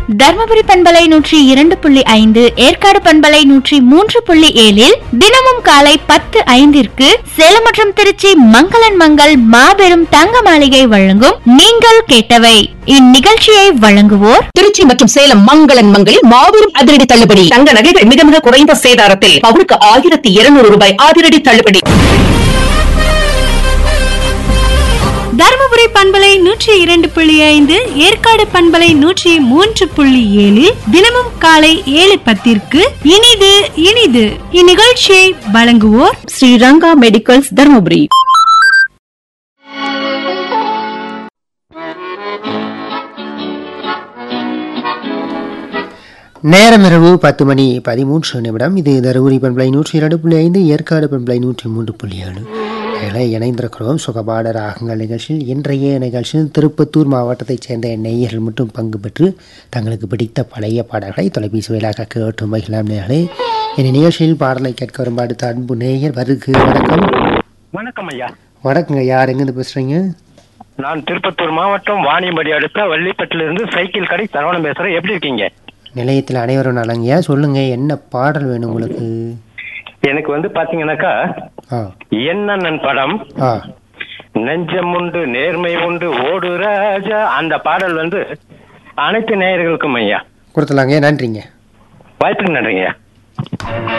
தர்மபுரி பண்பலை நூற்றி இரண்டு புள்ளி ஐந்து ஏற்காடு பண்பலை நூற்றி மூன்று புள்ளி ஏழில் தினமும் காலை பத்து ஐந்திற்கு சேலம் மற்றும் திருச்சி மங்களன் மங்கள் மாபெரும் தங்க மாளிகை வழங்கும் நீங்கள் கேட்டவை இந்நிகழ்ச்சியை வழங்குவோர் திருச்சி மற்றும் சேலம் மங்களன் மங்களில் மாபெரும் அதிரடி தள்ளுபடி தங்க நகைகள் மிக மிக குறைந்த சேதாரத்தில் பவுனுக்கு ஆயிரத்தி இருநூறு ரூபாய் அதிரடி தள்ளுபடி தருமபுரி பண்பலை நூற்றி இரண்டு புள்ளி ஐந்து ஏற்காடு பண்பலை நூற்றி மூன்று புள்ளி ஏழில் தினமும் காலை ஏழு பத்திற்கு இனிது இனிது இந்நிகழ்ச்சியை வழங்குவோர் ஸ்ரீரங்கா மெடிக்கல்ஸ் தருமபுரி நேரம் இரவு பத்து மணி பதிமூன்று நிமிடம் இது தருமபுரி பண்பலை நூற்றி இரண்டு புள்ளி ஐந்து ஏற்காடு பண்பலை நூற்றி மூன்று புள்ளி ஏழு இதில் இணைந்திருக்கிறோம் சுகபாட ராகங்கள் நிகழ்ச்சியில் இன்றைய நிகழ்ச்சியில் திருப்பத்தூர் மாவட்டத்தைச் சேர்ந்த நெய்யர்கள் மட்டும் பங்கு பெற்று தங்களுக்கு பிடித்த பழைய பாடல்களை தொலைபேசி வழியாக கேட்டு மகிழலாம் நேர்களே இந்த நிகழ்ச்சியில் பாடலை கேட்க வரும் அடுத்த அன்பு நேயர் வருகு வணக்கம் வணக்கம் ஐயா வணக்கங்க யார் எங்கேருந்து பேசுகிறீங்க நான் திருப்பத்தூர் மாவட்டம் வாணியம்படி அடுத்த வள்ளிப்பட்டில இருந்து சைக்கிள் கடை சரவணம் பேசுறேன் எப்படி இருக்கீங்க நிலையத்தில் அனைவரும் நலங்கய்யா சொல்லுங்கள் என்ன பாடல் வேணும் உங்களுக்கு எனக்கு வந்து பாத்தீங்கன்னாக்கா ஆ என்னண்ணன் படம் ஆ நெஞ்சம் உண்டு நேர்மை உண்டு ஓடு ராஜா அந்த பாடல் வந்து அனைத்து நேயர்களுக்கும் ஐயா கொடுத்துலாங்க நன்றிங்க வாய்ப்புக்கு நன்றிங்க ஐயா